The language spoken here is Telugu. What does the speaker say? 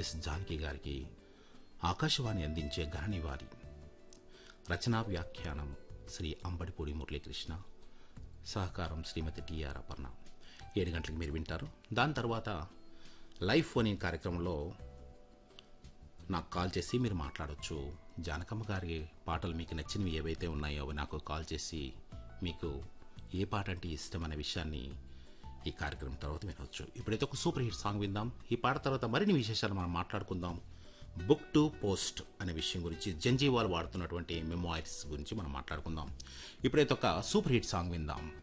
ఎస్ జానకి గారికి ఆకాశవాణి అందించే ఘననివారి రచనా వ్యాఖ్యానం శ్రీ అంబడిపూడి మురళీకృష్ణ సహకారం శ్రీమతి టిఆర్ అపర్ణ ఏడు గంటలకు మీరు వింటారు దాని తర్వాత లైవ్ ఫోన్ ఇన్ కార్యక్రమంలో నాకు కాల్ చేసి మీరు మాట్లాడొచ్చు జానకమ్మ గారి పాటలు మీకు నచ్చినవి ఏవైతే ఉన్నాయో అవి నాకు కాల్ చేసి మీకు ఏ పాట అంటే ఇష్టం అనే విషయాన్ని ఈ కార్యక్రమం తర్వాత వినవచ్చు ఇప్పుడైతే ఒక సూపర్ హిట్ సాంగ్ విందాం ఈ పాట తర్వాత మరిన్ని విశేషాలు మనం మాట్లాడుకుందాం బుక్ టు పోస్ట్ అనే విషయం గురించి జంజీవాల్ వాడుతున్నటువంటి మెమోయిర్స్ గురించి మనం మాట్లాడుకుందాం ఇప్పుడైతే ఒక సూపర్ హిట్ సాంగ్ విందాం